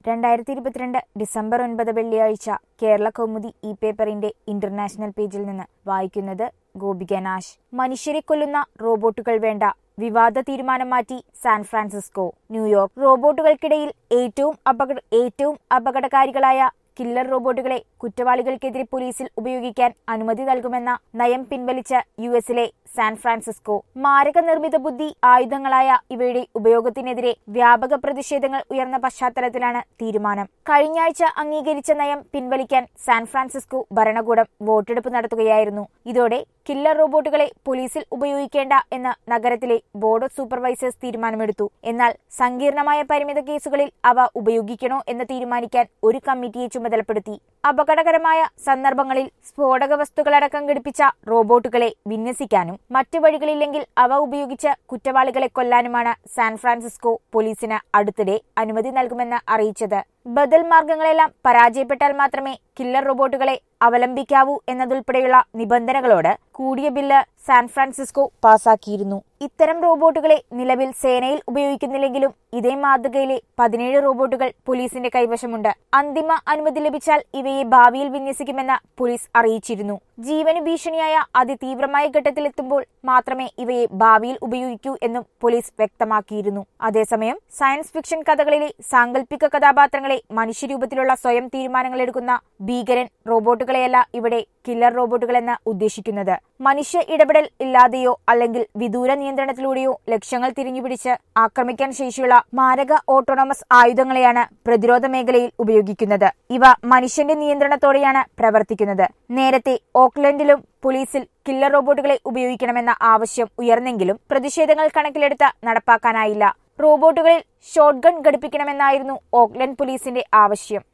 രണ്ടായിരത്തി ഇരുപത്തിരണ്ട് ഡിസംബർ ഒൻപത് വെള്ളിയാഴ്ച കേരള കൗമുദി ഇ പേപ്പറിന്റെ ഇന്റർനാഷണൽ പേജിൽ നിന്ന് വായിക്കുന്നത് ഗോപിക നാശ് മനുഷ്യരെ കൊല്ലുന്ന റോബോട്ടുകൾ വേണ്ട വിവാദ തീരുമാനം മാറ്റി സാൻ ഫ്രാൻസിസ്കോ ന്യൂയോർക്ക് റോബോട്ടുകൾക്കിടയിൽ ഏറ്റവും അപകട ഏറ്റവും അപകടകാരികളായ കില്ലർ റോബോട്ടുകളെ കുറ്റവാളികൾക്കെതിരെ പോലീസിൽ ഉപയോഗിക്കാൻ അനുമതി നൽകുമെന്ന നയം പിൻവലിച്ച യു എസിലെ സാൻ ഫ്രാൻസിസ്കോ മാരക നിർമ്മിത ബുദ്ധി ആയുധങ്ങളായ ഇവയുടെ ഉപയോഗത്തിനെതിരെ വ്യാപക പ്രതിഷേധങ്ങൾ ഉയർന്ന പശ്ചാത്തലത്തിലാണ് തീരുമാനം കഴിഞ്ഞയാഴ്ച അംഗീകരിച്ച നയം പിൻവലിക്കാൻ സാൻ ഫ്രാൻസിസ്കോ ഭരണകൂടം വോട്ടെടുപ്പ് നടത്തുകയായിരുന്നു ഇതോടെ കില്ലർ റോബോട്ടുകളെ പോലീസിൽ ഉപയോഗിക്കേണ്ട എന്ന് നഗരത്തിലെ ബോർഡ് ഓഫ് സൂപ്പർവൈസേഴ്സ് തീരുമാനമെടുത്തു എന്നാൽ സങ്കീർണമായ പരിമിത കേസുകളിൽ അവ ഉപയോഗിക്കണോ എന്ന് തീരുമാനിക്കാൻ ഒരു കമ്മിറ്റിയെ ചുമതലപ്പെടുത്തി അപകടകരമായ സന്ദർഭങ്ങളിൽ സ്ഫോടക വസ്തുക്കളടക്കം ഘടിപ്പിച്ച റോബോട്ടുകളെ വിന്യസിക്കാനും മറ്റു വഴികളില്ലെങ്കിൽ അവ ഉപയോഗിച്ച് കുറ്റവാളികളെ കൊല്ലാനുമാണ് സാൻ ഫ്രാൻസിസ്കോ പോലീസിന് അടുത്തിടെ അനുമതി നൽകുമെന്ന് അറിയിച്ചത് ബദൽ മാർഗങ്ങളെല്ലാം പരാജയപ്പെട്ടാൽ മാത്രമേ കില്ലർ റോബോട്ടുകളെ അവലംബിക്കാവൂ എന്നതുൾപ്പെടെയുള്ള നിബന്ധനകളോട് കൂടിയ ബില്ല് സാൻ ഫ്രാൻസിസ്കോ പാസാക്കിയിരുന്നു ഇത്തരം റോബോട്ടുകളെ നിലവിൽ സേനയിൽ ഉപയോഗിക്കുന്നില്ലെങ്കിലും ഇതേ മാതൃകയിലെ പതിനേഴ് റോബോട്ടുകൾ പോലീസിന്റെ കൈവശമുണ്ട് അന്തിമ അനുമതി ലഭിച്ചാൽ ഇവയെ ഭാവിയിൽ വിന്യസിക്കുമെന്ന് പോലീസ് അറിയിച്ചിരുന്നു ജീവന് ഭീഷണിയായ അതിതീവ്രമായ ഘട്ടത്തിലെത്തുമ്പോൾ മാത്രമേ ഇവയെ ഭാവിയിൽ ഉപയോഗിക്കൂ എന്നും പോലീസ് വ്യക്തമാക്കിയിരുന്നു അതേസമയം സയൻസ് ഫിക്ഷൻ കഥകളിലെ സാങ്കല്പിക കഥാപാത്രങ്ങളെ മനുഷ്യരൂപത്തിലുള്ള സ്വയം തീരുമാനങ്ങൾ എടുക്കുന്ന ഭീകരൻ റോബോട്ടുകളെയല്ല ഇവിടെ കില്ലർ റോബോട്ടുകളെന്ന് ഉദ്ദേശിക്കുന്നത് മനുഷ്യ ഇടപെടൽ ഇല്ലാതെയോ അല്ലെങ്കിൽ വിദൂര നിയന്ത്രണത്തിലൂടെയോ ലക്ഷ്യങ്ങൾ തിരിഞ്ഞുപിടിച്ച് ആക്രമിക്കാൻ ശേഷിയുള്ള മാരക ഓട്ടോണമസ് ആയുധങ്ങളെയാണ് പ്രതിരോധ മേഖലയിൽ ഉപയോഗിക്കുന്നത് ഇവ മനുഷ്യന്റെ നിയന്ത്രണത്തോടെയാണ് പ്രവർത്തിക്കുന്നത് നേരത്തെ ഓക്ലൻഡിലും പോലീസിൽ കില്ലർ റോബോട്ടുകളെ ഉപയോഗിക്കണമെന്ന ആവശ്യം ഉയർന്നെങ്കിലും പ്രതിഷേധങ്ങൾ കണക്കിലെടുത്ത് നടപ്പാക്കാനായില്ല റോബോട്ടുകളിൽ ഷോട്ട് ഗൺ ഘടിപ്പിക്കണമെന്നായിരുന്നു ഓക്ലൻഡ് പോലീസിന്റെ ആവശ്യം